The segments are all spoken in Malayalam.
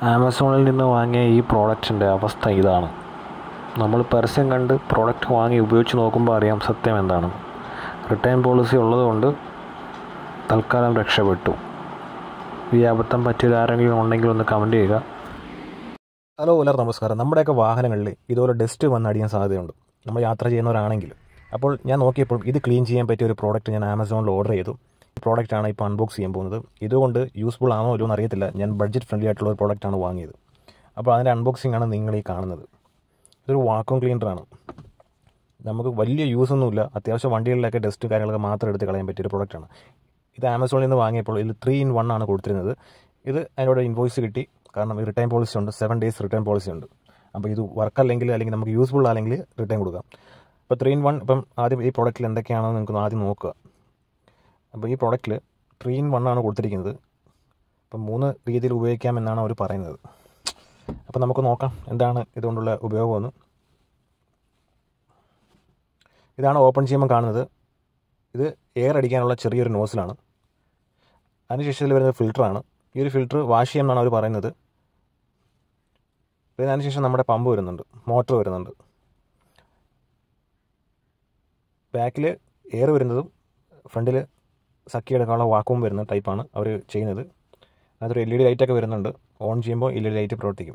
ആമസോണിൽ നിന്ന് വാങ്ങിയ ഈ പ്രോഡക്റ്റിൻ്റെ അവസ്ഥ ഇതാണ് നമ്മൾ പരസ്യം കണ്ട് പ്രോഡക്റ്റ് വാങ്ങി ഉപയോഗിച്ച് നോക്കുമ്പോൾ അറിയാം സത്യം എന്താണ് റിട്ടേൺ പോളിസി ഉള്ളതുകൊണ്ട് തൽക്കാലം രക്ഷപ്പെട്ടു ഈ അബദ്ധം പറ്റിയ ആരെങ്കിലും ഉണ്ടെങ്കിൽ ഒന്ന് കമൻറ്റ് ചെയ്യുക ഹലോ എല്ലാവർക്കും നമസ്കാരം നമ്മുടെയൊക്കെ വാഹനങ്ങളിൽ ഇതുപോലെ ഡസ്റ്റ് വന്ന് അടിയാൻ സാധ്യതയുണ്ട് നമ്മൾ യാത്ര ചെയ്യുന്നവരാണെങ്കിൽ അപ്പോൾ ഞാൻ നോക്കിയപ്പോൾ ഇത് ക്ലീൻ ചെയ്യാൻ പറ്റിയ ഒരു പ്രോഡക്റ്റ് ഞാൻ ആമസോണിൽ ഓർഡർ ചെയ്തു ഈ പ്രോഡക്റ്റാണ് ഇപ്പോൾ അൺബോക്സ് ചെയ്യാൻ പോകുന്നത് ഇതുകൊണ്ട് യൂസ്ഫുൾ ആണോ ഇല്ലയോ എന്ന് അറിയത്തില്ല ഞാൻ ബഡ്ജറ്റ് ഫ്രണ്ട്ലി ആയിട്ടുള്ള ഒരു പ്രോഡക്റ്റാണ് വാങ്ങിയത് അപ്പോൾ അതിൻ്റെ അൺബോക്സിംഗ് ആണ് നിങ്ങൾ ഈ കാണുന്നത് ഇതൊരു വാക്വം ക്ലീനറാണ് നമുക്ക് വലിയ യൂസ് ഒന്നുമില്ല അത്യാവശ്യം വണ്ടികളിലൊക്കെ ഡസ്റ്റ് കാര്യങ്ങളൊക്കെ മാത്രം എടുത്ത് കളയാൻ പറ്റിയ ഒരു പ്രോഡക്റ്റാണ് ഇത് ആമസോണിൽ നിന്ന് വാങ്ങിയപ്പോൾ ഇതിൽ ത്രീ ഇൻ വൺ ആണ് കൊടുത്തിരുന്നത് ഇത് അതിനോട് ഇൻവോയ്സ് കിട്ടി കാരണം റിട്ടേൺ പോളിസി ഉണ്ട് സെവൻ ഡേയ്സ് റിട്ടേൺ പോളിസി ഉണ്ട് അപ്പോൾ ഇത് വർക്ക് അല്ലെങ്കിൽ അല്ലെങ്കിൽ നമുക്ക് യൂസ്ഫുൾ അല്ലെങ്കിൽ റിട്ടേൺ കൊടുക്കാം അപ്പോൾ ത്രീ ഇൻ വൺ ഇപ്പം ആദ്യം ഈ പ്രോഡക്റ്റിൽ എന്തൊക്കെയാണെന്ന് നിങ്ങൾക്ക് ആദ്യം നോക്കുക അപ്പോൾ ഈ പ്രോഡക്റ്റിൽ ത്രീ ഇൻ വൺ ആണ് കൊടുത്തിരിക്കുന്നത് അപ്പം മൂന്ന് രീതിയിൽ ഉപയോഗിക്കാം എന്നാണ് അവർ പറയുന്നത് അപ്പോൾ നമുക്ക് നോക്കാം എന്താണ് ഇതുകൊണ്ടുള്ള ഉപയോഗമെന്ന് ഇതാണ് ഓപ്പൺ ചെയ്യുമ്പോൾ കാണുന്നത് ഇത് എയർ അടിക്കാനുള്ള ചെറിയൊരു നോസിലാണ് അതിനുശേഷം ഇതിൽ വരുന്നത് ഫിൽറ്ററാണ് ഈ ഒരു ഫിൽറ്റർ വാഷ് ചെയ്യാമെന്നാണ് അവർ പറയുന്നത് പിന്നെ അതിനുശേഷം നമ്മുടെ പമ്പ് വരുന്നുണ്ട് മോട്ടർ വരുന്നുണ്ട് ബാക്കിൽ എയർ വരുന്നതും ഫ്രണ്ടിൽ സക്കി എടുക്കാനുള്ള വാക്കവും വരുന്ന ടൈപ്പാണ് അവർ ചെയ്യുന്നത് അതൊരു എൽ ഇ ഡി ലൈറ്റൊക്കെ വരുന്നുണ്ട് ഓൺ ചെയ്യുമ്പോൾ എൽ ഇ ഡി ലൈറ്റ് പ്രവർത്തിക്കും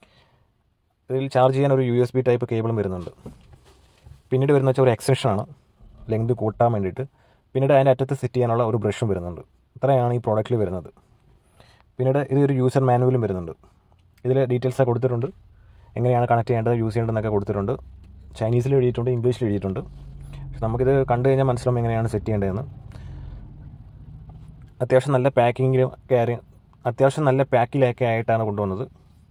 ഇതിൽ ചാർജ് ചെയ്യാൻ ഒരു യു എസ് ബി ടൈപ്പ് കേബിളും വരുന്നുണ്ട് പിന്നീട് വരുന്ന വെച്ചാൽ ഒരു എക്സ്റ്റൻഷനാണ് ലെങ്ത് കൂട്ടാൻ വേണ്ടിയിട്ട് പിന്നീട് അതിൻ്റെ അറ്റത്ത് സെറ്റ് ചെയ്യാനുള്ള ഒരു ബ്രഷും വരുന്നുണ്ട് ഇത്രയാണ് ഈ പ്രോഡക്റ്റിൽ വരുന്നത് പിന്നീട് ഇതൊരു യൂസർ മാനുവലും വരുന്നുണ്ട് ഇതിൽ ഡീറ്റെയിൽസൊക്കെ കൊടുത്തിട്ടുണ്ട് എങ്ങനെയാണ് കണക്ട് ചെയ്യേണ്ടത് യൂസ് ചെയ്യേണ്ടതെന്നൊക്കെ കൊടുത്തിട്ടുണ്ട് ചൈനീസിൽ എഴുതിയിട്ടുണ്ട് ഇംഗ്ലീഷിൽ എഴുതിയിട്ടുണ്ട് പക്ഷെ നമുക്കിത് കണ്ടു കഴിഞ്ഞാൽ മനസ്സിലാവും എങ്ങനെയാണ് സെറ്റ് ചെയ്യേണ്ടതെന്ന് അത്യാവശ്യം നല്ല പാക്കിങ്ങിലും കാര്യം അത്യാവശ്യം നല്ല പാക്കിലൊക്കെ ആയിട്ടാണ് കൊണ്ടുവന്നത്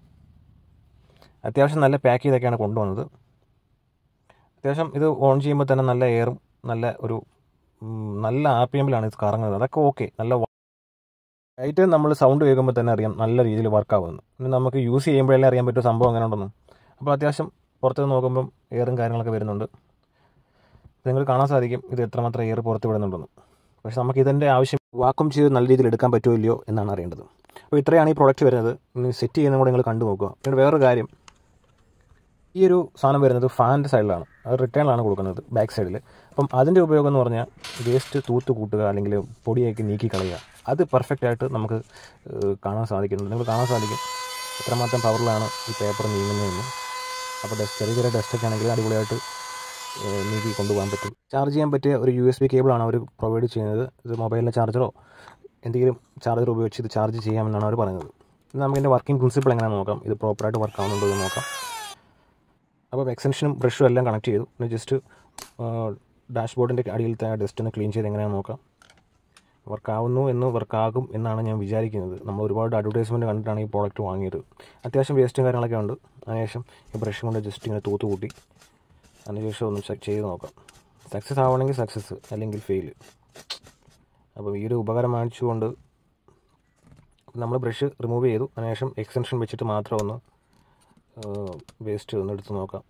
അത്യാവശ്യം നല്ല പാക്ക് ചെയ്തൊക്കെയാണ് കൊണ്ടുവന്നത് അത്യാവശ്യം ഇത് ഓൺ ചെയ്യുമ്പോൾ തന്നെ നല്ല എയറും നല്ല ഒരു നല്ല ആർ പി എമ്മിലാണ് ഇത് കറങ്ങുന്നത് അതൊക്കെ ഓക്കെ നല്ല ലൈറ്റ് നമ്മൾ സൗണ്ട് കേൾക്കുമ്പോൾ തന്നെ അറിയാം നല്ല രീതിയിൽ വർക്ക് ആവുന്നു ഇനി നമുക്ക് യൂസ് ചെയ്യുമ്പോഴല്ലേ അറിയാൻ പറ്റും സംഭവം അങ്ങനെ ഉണ്ടെന്ന് അപ്പോൾ അത്യാവശ്യം പുറത്ത് നോക്കുമ്പം എയറും കാര്യങ്ങളൊക്കെ വരുന്നുണ്ട് നിങ്ങൾ കാണാൻ സാധിക്കും ഇത് എത്രമാത്രം എയർ പുറത്ത് വിടുന്നുണ്ടെന്ന് പക്ഷേ നമുക്ക് ഇതിൻ്റെ ആവശ്യം വാക്വം ചെയ്ത് നല്ല രീതിയിൽ എടുക്കാൻ പറ്റുമോ ഇല്ലയോ എന്നാണ് അറിയേണ്ടത് അപ്പോൾ ഇത്രയാണ് ഈ പ്രോഡക്റ്റ് വരുന്നത് ഇനി സെറ്റ് ചെയ്യുന്നതും കൂടെ നിങ്ങൾ കണ്ടു നോക്കുക പിന്നെ വേറൊരു കാര്യം ഈ ഒരു സാധനം വരുന്നത് ഫാനിൻ്റെ സൈഡിലാണ് അത് റിട്ടേണിലാണ് കൊടുക്കുന്നത് ബാക്ക് സൈഡിൽ അപ്പം അതിൻ്റെ ഉപയോഗം എന്ന് പറഞ്ഞാൽ വേസ്റ്റ് തൂത്ത് കൂട്ടുക അല്ലെങ്കിൽ പൊടിയൊക്കെ നീക്കി കളയുക അത് പെർഫെക്റ്റ് ആയിട്ട് നമുക്ക് കാണാൻ സാധിക്കുന്നുണ്ട് നിങ്ങൾ കാണാൻ സാധിക്കും എത്രമാത്രം പവറിലാണ് ഈ പേപ്പർ നീങ്ങുന്നതെന്ന് അപ്പോൾ ഡസ്റ്റ് ചെറിയ ചെറിയ ഡസ്റ്റൊക്കെ ആണെങ്കിൽ അടിപൊളിയായിട്ട് നീക്കി കൊണ്ടുപോകാൻ പറ്റും ചാർജ് ചെയ്യാൻ പറ്റിയ ഒരു യു എസ് ബി കേബിളാണ് അവർ പ്രൊവൈഡ് ചെയ്യുന്നത് ഇത് മൊബൈലിലെ ചാർജറോ എന്തെങ്കിലും ചാർജർ ഉപയോഗിച്ച് ഇത് ചാർജ് ചെയ്യാമെന്നാണ് അവർ പറയുന്നത് ഇത് നമുക്ക് ഇതിൻ്റെ വർക്കിംഗ് പ്രിൻസിപ്പിൾ എങ്ങനെയാണെന്ന് നോക്കാം ഇത് പ്രോപ്പറായിട്ട് വർക്ക് ആവുന്നുണ്ടോ എന്ന് നോക്കാം അപ്പോൾ എക്സ്റ്റൻഷനും ബ്രഷും എല്ലാം കണക്ട് ചെയ്തു പിന്നെ ജസ്റ്റ് ഡാഷ്ബോർഡിൻ്റെ അടിയിലത്തെ ആ ഡസ്റ്റ് ഒന്ന് ക്ലീൻ ചെയ്ത് എങ്ങനെയാണെന്ന് നോക്കാം വർക്കാവുന്നു എന്ന് വർക്കാകും എന്നാണ് ഞാൻ വിചാരിക്കുന്നത് നമ്മൾ ഒരുപാട് അഡ്വർടൈസ്മെൻറ്റ് കണ്ടിട്ടാണ് ഈ പ്രോഡക്റ്റ് വാങ്ങിയത് അത്യാവശ്യം വേസ്റ്റും കാര്യങ്ങളൊക്കെ ഉണ്ട് അതിനുശേഷം ഈ ബ്രഷ് കൊണ്ട് ജസ്റ്റ് ഇങ്ങനെ തൂത്ത് കൂട്ടി അതിനുശേഷം ഒന്ന് ചെക്ക് ചെയ്ത് നോക്കാം സക്സസ് ആവണമെങ്കിൽ സക്സസ് അല്ലെങ്കിൽ ഫെയിൽ അപ്പോൾ ഈ ഒരു ഉപകാരം വാങ്ങിച്ചുകൊണ്ട് നമ്മൾ ബ്രഷ് റിമൂവ് ചെയ്തു അതിനുശേഷം എക്സ്റ്റൻഷൻ വെച്ചിട്ട് മാത്രം ഒന്ന് വേസ്റ്റ് ഒന്ന് എടുത്ത് നോക്കാം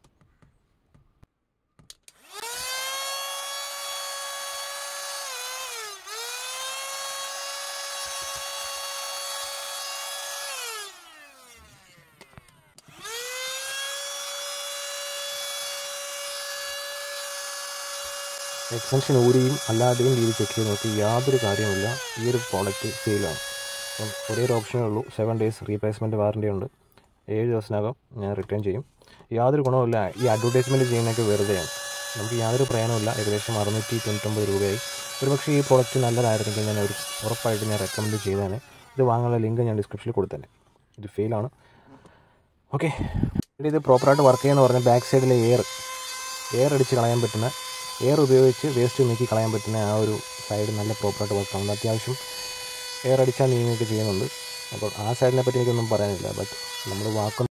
എക്സ്റ്റൻഷൻ ഊരിയും അല്ലാതെയും രീതി ചെക്ക് ചെയ്ത് നോക്കി യാതൊരു കാര്യമില്ല ഈ ഒരു പ്രോഡക്റ്റ് സെയിലാണ് അപ്പം ഒരേ ഒരു ഓപ്ഷനേ ഉള്ളൂ സെവൻ ഡേയ്സ് റീപ്ലേസ്മെൻറ്റ് വാറൻറ്റി ഉണ്ട് ഏഴ് ദിവസത്തിനകം ഞാൻ റിട്ടേൺ ചെയ്യും യാതൊരു ഗുണവുമില്ല ഈ അഡ്വർടൈസ്മെൻറ്റ് ചെയ്യുന്നതൊക്കെ വെറുതെയാണ് നമുക്ക് യാതൊരു പ്രയോജനമില്ല ഏകദേശം അറുന്നൂറ്റി തൊണ്ണൂറ്റൊമ്പത് രൂപയായി ഒരുപക്ഷേ ഈ പ്രോഡക്റ്റ് നല്ലതായിരുന്നെങ്കിൽ ഞാൻ ഒരു ഉറപ്പായിട്ട് ഞാൻ റെക്കമെൻഡ് ചെയ്തേനെ ഇത് വാങ്ങാനുള്ള ലിങ്ക് ഞാൻ ഡിസ്ക്രിപ്ഷനിൽ കൊടുത്തേനെ ഇത് ഫെയിലാണ് ഓക്കെ ഇത് പ്രോപ്പറായിട്ട് വർക്ക് ചെയ്യുന്ന പറഞ്ഞാൽ ബാക്ക് സൈഡിലെ എയർ എയർ അടിച്ച് കളയാൻ പറ്റുന്ന എയർ ഉപയോഗിച്ച് വേസ്റ്റ് നീക്കി കളയാൻ പറ്റുന്ന ആ ഒരു സൈഡ് നല്ല പ്രോപ്പറായിട്ട് വർക്ക് ആവുന്നത് അത്യാവശ്യം എയർ അടിച്ചാൽ നീങ്ങുകയൊക്കെ ചെയ്യുന്നുണ്ട് അപ്പോൾ ആ സൈഡിനെ പറ്റി എനിക്കൊന്നും പറയാനില്ല ബട്ട് നമ്മൾ വാക്കും